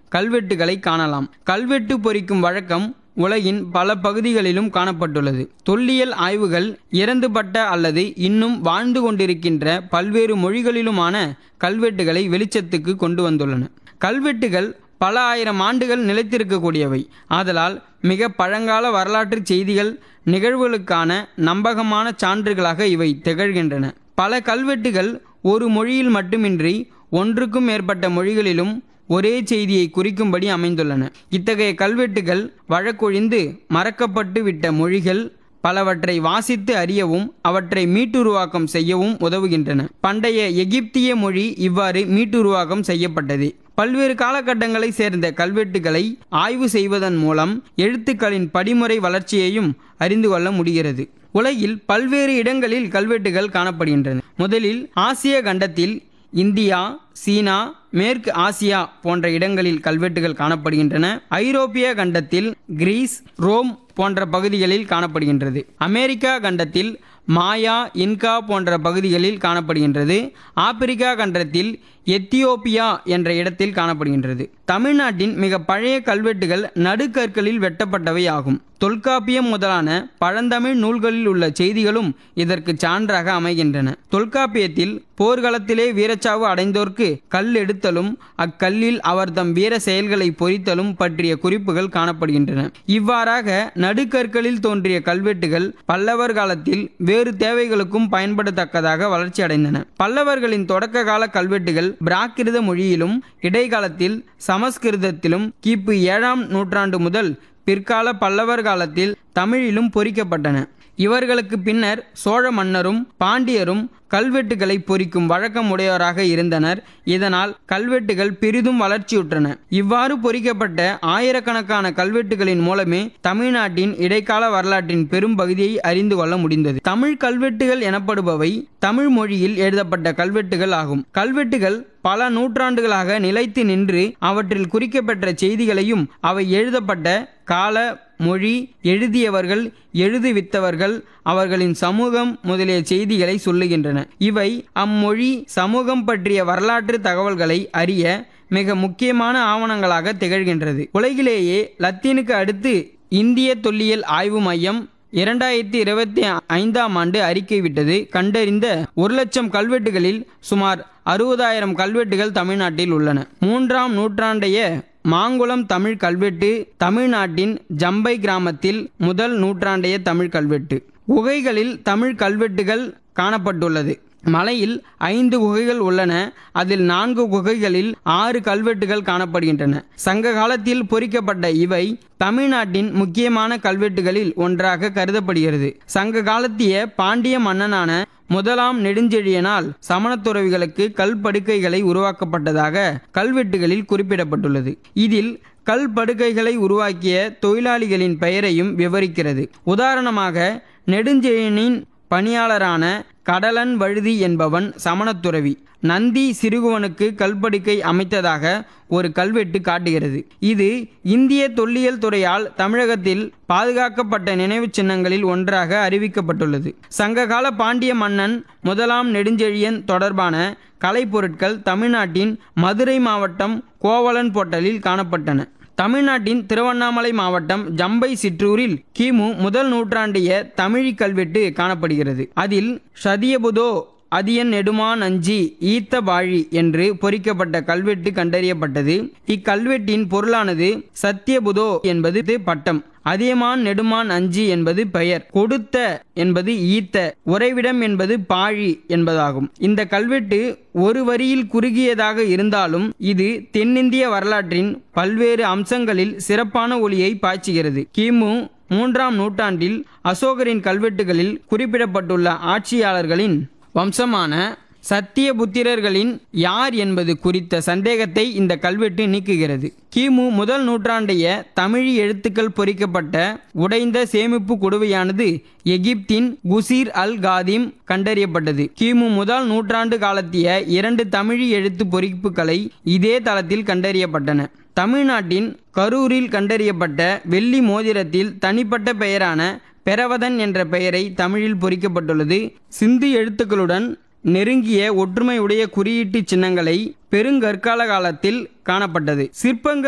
கல்வெட்டுகளை காணலாம் கல்வெட்டு பொறிக்கும் வழக்கம் உலகின் பல பகுதிகளிலும் காணப்பட்டுள்ளது தொல்லியல் ஆய்வுகள் இறந்துபட்ட அல்லது இன்னும் வாழ்ந்து கொண்டிருக்கின்ற பல்வேறு மொழிகளிலுமான கல்வெட்டுகளை வெளிச்சத்துக்கு கொண்டு வந்துள்ளன கல்வெட்டுகள் பல ஆயிரம் ஆண்டுகள் நிலைத்திருக்கக்கூடியவை ஆதலால் மிக பழங்கால வரலாற்று செய்திகள் நிகழ்வுகளுக்கான நம்பகமான சான்றுகளாக இவை திகழ்கின்றன பல கல்வெட்டுகள் ஒரு மொழியில் மட்டுமின்றி ஒன்றுக்கும் மேற்பட்ட மொழிகளிலும் ஒரே செய்தியை குறிக்கும்படி அமைந்துள்ளன இத்தகைய கல்வெட்டுகள் வழக்கொழிந்து மறக்கப்பட்டு விட்ட மொழிகள் பலவற்றை வாசித்து அறியவும் அவற்றை மீட்டுருவாக்கம் செய்யவும் உதவுகின்றன பண்டைய எகிப்திய மொழி இவ்வாறு மீட்டுருவாக்கம் செய்யப்பட்டது பல்வேறு காலகட்டங்களை சேர்ந்த கல்வெட்டுகளை ஆய்வு செய்வதன் மூலம் எழுத்துக்களின் படிமுறை வளர்ச்சியையும் அறிந்து கொள்ள முடிகிறது உலகில் பல்வேறு இடங்களில் கல்வெட்டுகள் காணப்படுகின்றன முதலில் ஆசிய கண்டத்தில் இந்தியா சீனா மேற்கு ஆசியா போன்ற இடங்களில் கல்வெட்டுகள் காணப்படுகின்றன ஐரோப்பிய கண்டத்தில் கிரீஸ் ரோம் போன்ற பகுதிகளில் காணப்படுகின்றது அமெரிக்கா கண்டத்தில் மாயா இன்கா போன்ற பகுதிகளில் காணப்படுகின்றது ஆப்பிரிக்கா கண்டத்தில் எத்தியோப்பியா என்ற இடத்தில் காணப்படுகின்றது தமிழ்நாட்டின் மிக பழைய கல்வெட்டுகள் நடுக்கற்களில் வெட்டப்பட்டவை ஆகும் தொல்காப்பியம் முதலான பழந்தமிழ் நூல்களில் உள்ள செய்திகளும் இதற்கு சான்றாக அமைகின்றன தொல்காப்பியத்தில் போர்க்களத்திலே வீரச்சாவு அடைந்தோர்க்கு கல் எடுத்தலும் அக்கல்லில் அவர் தம் வீர செயல்களை பொறித்தலும் பற்றிய குறிப்புகள் காணப்படுகின்றன இவ்வாறாக நடுக்கற்களில் தோன்றிய கல்வெட்டுகள் பல்லவர் காலத்தில் வேறு தேவைகளுக்கும் பயன்படத்தக்கதாக வளர்ச்சி அடைந்தன பல்லவர்களின் தொடக்க கால கல்வெட்டுகள் பிராகிருத மொழியிலும் இடைக்காலத்தில் சமஸ்கிருதத்திலும் கிபி ஏழாம் நூற்றாண்டு முதல் பிற்கால பல்லவர் காலத்தில் தமிழிலும் பொறிக்கப்பட்டன இவர்களுக்கு பின்னர் சோழ மன்னரும் பாண்டியரும் கல்வெட்டுகளை பொறிக்கும் வழக்கம் உடையவராக இருந்தனர் இதனால் கல்வெட்டுகள் பெரிதும் வளர்ச்சியுற்றன இவ்வாறு பொறிக்கப்பட்ட ஆயிரக்கணக்கான கல்வெட்டுகளின் மூலமே தமிழ்நாட்டின் இடைக்கால வரலாற்றின் பெரும் பகுதியை அறிந்து கொள்ள முடிந்தது தமிழ் கல்வெட்டுகள் எனப்படுபவை தமிழ் மொழியில் எழுதப்பட்ட கல்வெட்டுகள் ஆகும் கல்வெட்டுகள் பல நூற்றாண்டுகளாக நிலைத்து நின்று அவற்றில் குறிக்கப்பெற்ற செய்திகளையும் அவை எழுதப்பட்ட கால மொழி எழுதியவர்கள் எழுதுவித்தவர்கள் அவர்களின் சமூகம் முதலிய செய்திகளை சொல்லுகின்றன இவை அம்மொழி சமூகம் பற்றிய வரலாற்று தகவல்களை அறிய மிக முக்கியமான ஆவணங்களாக திகழ்கின்றது உலகிலேயே லத்தீனுக்கு அடுத்து இந்திய தொல்லியல் ஆய்வு மையம் இரண்டாயிரத்தி இருபத்தி ஐந்தாம் ஆண்டு அறிக்கை விட்டது கண்டறிந்த ஒரு லட்சம் கல்வெட்டுகளில் சுமார் அறுபதாயிரம் கல்வெட்டுகள் தமிழ்நாட்டில் உள்ளன மூன்றாம் நூற்றாண்டைய மாங்குளம் தமிழ் கல்வெட்டு தமிழ்நாட்டின் ஜம்பை கிராமத்தில் முதல் நூற்றாண்டைய தமிழ் கல்வெட்டு குகைகளில் தமிழ் கல்வெட்டுகள் காணப்பட்டுள்ளது மலையில் ஐந்து குகைகள் உள்ளன அதில் நான்கு குகைகளில் ஆறு கல்வெட்டுகள் காணப்படுகின்றன சங்க காலத்தில் பொறிக்கப்பட்ட இவை தமிழ்நாட்டின் முக்கியமான கல்வெட்டுகளில் ஒன்றாக கருதப்படுகிறது சங்க காலத்திய பாண்டிய மன்னனான முதலாம் நெடுஞ்செழியனால் சமணத்துறவிகளுக்கு கல் படுக்கைகளை உருவாக்கப்பட்டதாக கல்வெட்டுகளில் குறிப்பிடப்பட்டுள்ளது இதில் கல் படுக்கைகளை உருவாக்கிய தொழிலாளிகளின் பெயரையும் விவரிக்கிறது உதாரணமாக நெடுஞ்செழியனின் பணியாளரான கடலன் வழுதி என்பவன் சமணத்துறவி நந்தி சிறுகுவனுக்கு கல்படுக்கை அமைத்ததாக ஒரு கல்வெட்டு காட்டுகிறது இது இந்திய தொல்லியல் துறையால் தமிழகத்தில் பாதுகாக்கப்பட்ட நினைவுச் சின்னங்களில் ஒன்றாக அறிவிக்கப்பட்டுள்ளது சங்ககால பாண்டிய மன்னன் முதலாம் நெடுஞ்செழியன் தொடர்பான கலைப்பொருட்கள் தமிழ்நாட்டின் மதுரை மாவட்டம் கோவலன் பொட்டலில் காணப்பட்டன தமிழ்நாட்டின் திருவண்ணாமலை மாவட்டம் ஜம்பை சிற்றூரில் கிமு முதல் நூற்றாண்டிய தமிழி கல்வெட்டு காணப்படுகிறது அதில் ஷதியபுதோ அதியன் நெடுமான் அஞ்சி ஈத்த பாழி என்று பொறிக்கப்பட்ட கல்வெட்டு கண்டறியப்பட்டது இக்கல்வெட்டின் பொருளானது சத்தியபுதோ என்பது பட்டம் அதியமான் நெடுமான் அஞ்சி என்பது பெயர் கொடுத்த என்பது ஈத்த உறைவிடம் என்பது பாழி என்பதாகும் இந்த கல்வெட்டு ஒரு வரியில் குறுகியதாக இருந்தாலும் இது தென்னிந்திய வரலாற்றின் பல்வேறு அம்சங்களில் சிறப்பான ஒளியை பாய்ச்சுகிறது கிமு மூன்றாம் நூற்றாண்டில் அசோகரின் கல்வெட்டுகளில் குறிப்பிடப்பட்டுள்ள ஆட்சியாளர்களின் வம்சமான சத்தியபுத்திரர்களின் யார் என்பது குறித்த சந்தேகத்தை இந்த கல்வெட்டு நீக்குகிறது கிமு முதல் நூற்றாண்டைய தமிழ் எழுத்துக்கள் பொறிக்கப்பட்ட உடைந்த சேமிப்பு கொடுவையானது எகிப்தின் குசீர் அல் காதிம் கண்டறியப்பட்டது கிமு முதல் நூற்றாண்டு காலத்திய இரண்டு தமிழ் எழுத்து பொறிப்புகளை இதே தளத்தில் கண்டறியப்பட்டன தமிழ்நாட்டின் கரூரில் கண்டறியப்பட்ட வெள்ளி மோதிரத்தில் தனிப்பட்ட பெயரான பெரவதன் என்ற பெயரை தமிழில் பொறிக்கப்பட்டுள்ளது சிந்து எழுத்துக்களுடன் நெருங்கிய ஒற்றுமையுடைய குறியீட்டு சின்னங்களை பெருங்கற்கால காலத்தில் காணப்பட்டது சிற்பங்கள்